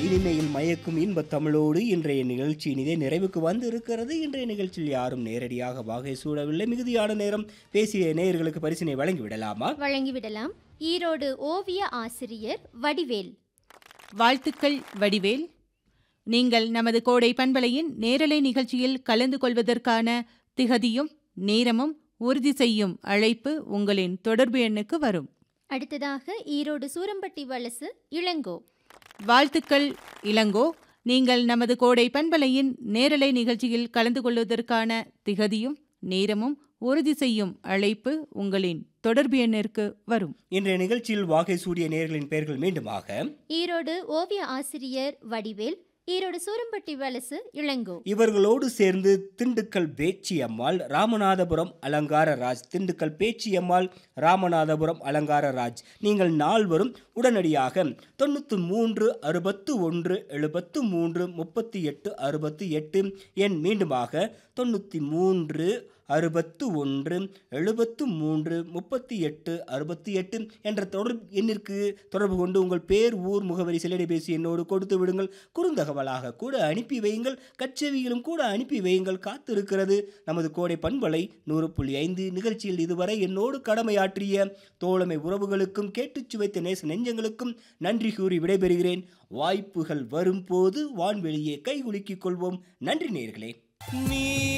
இனிமையில் மயக்கும் இன்பத் தமிழோடு இன்றைய நிகழ்ச்சி இனிதே நிறைவுக்கு வந்து இருக்கிறது இன்றைய நிகழ்ச்சியில் யாரும் நேரடியாக வாகை சூடவில்லை மிகுதியான நேரம் பேசிய நேயர்களுக்கு பரிசினை வழங்கி விடலாமா வழங்கிவிடலாம் ஈரோடு ஓவிய ஆசிரியர் வடிவேல் வாழ்த்துக்கள் வடிவேல் நீங்கள் நமது கோடை பண்பலையின் நேரலை நிகழ்ச்சியில் கலந்து கொள்வதற்கான திகதியும் நேரமும் உறுதி செய்யும் அழைப்பு உங்களின் தொடர்பு எண்ணுக்கு வரும் அடுத்ததாக ஈரோடு சூரம்பட்டி வலசு இளங்கோ வாழ்த்துக்கள் இளங்கோ நீங்கள் நமது கோடை பண்பலையின் நேரலை நிகழ்ச்சியில் கலந்து கொள்வதற்கான திகதியும் நேரமும் உறுதி செய்யும் அழைப்பு உங்களின் தொடர்பு எண்ணிற்கு வரும் இன்றைய நிகழ்ச்சியில் வாகை சூடிய நேயர்களின் பெயர்கள் மீண்டுமாக ஈரோடு ஓவிய ஆசிரியர் வடிவேல் ஈரோடு சூரம்பட்டி வலசு இளங்கோ இவர்களோடு சேர்ந்து திண்டுக்கல் பேச்சியம்மாள் ராமநாதபுரம் அலங்கார ராஜ் திண்டுக்கல் பேச்சியம்மாள் ராமநாதபுரம் அலங்கார ராஜ் நீங்கள் நால்வரும் உடனடியாக தொண்ணூற்று மூன்று அறுபத்து ஒன்று எழுபத்து மூன்று முப்பத்தி எட்டு அறுபத்தி எட்டு எண் மீண்டுமாக தொண்ணூற்றி மூன்று அறுபத்து ஒன்று எழுபத்து மூன்று முப்பத்தி எட்டு அறுபத்தி எட்டு என்ற தொடர் எண்ணிற்கு தொடர்பு கொண்டு உங்கள் பேர் ஊர் முகவரி செல்லிடைபேசி என்னோடு கொடுத்து விடுங்கள் குறுந்தகவலாக கூட அனுப்பி வையுங்கள் கச்சேவியிலும் கூட அனுப்பி வையுங்கள் காத்திருக்கிறது நமது கோடை பண்பலை நூறு புள்ளி ஐந்து நிகழ்ச்சியில் இதுவரை என்னோடு கடமையாற்றிய தோழமை உறவுகளுக்கும் கேட்டுச் சுவைத்த நேச நெஞ்சங்களுக்கும் நன்றி கூறி விடைபெறுகிறேன் வாய்ப்புகள் வரும்போது வான்வெளியே கைகுலுக்கிக் கொள்வோம் நன்றி நேர்களே